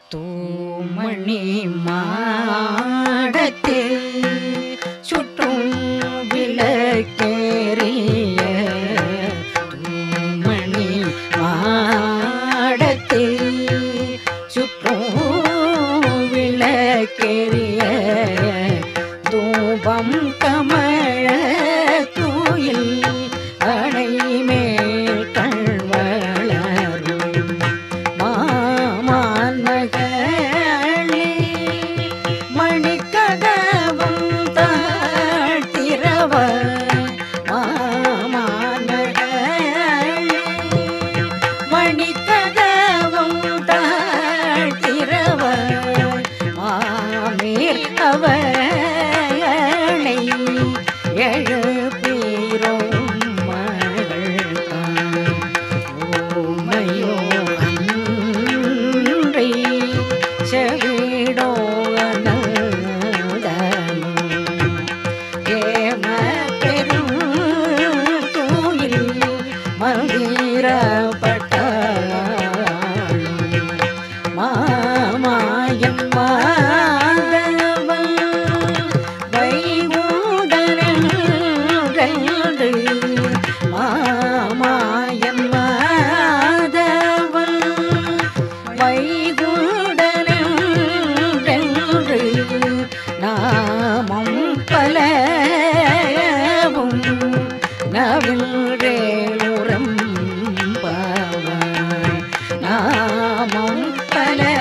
தூமணி மாடத்து சுற்றும் விளக்கேறிய தூமணி மாடத்து சுற்றும் விளக்கேறிய தூபம் கமழ தூயில் அடைமேல் கண்வளரும் மாமான் மகளே மணிக்கதவம் தாழ்த்திரவ மாமான் மகளே மணிக்கதவம் தாழ்த்திரவ மாமீர் அவளை எழுப்பீரும் மகள் தான் ஓமையோ அன்றி செவிடோ அனந்தனோ ஏம பெரும் தூயில் மந்திரப்பட்டாளும் மாமாயன் மாதவன் வைகுதரன்று மாமாயன் மாதவன் வைகுடனென்று நாமம் பலவும் நவில்ரேலுரம் பாவாய் நாமம் பல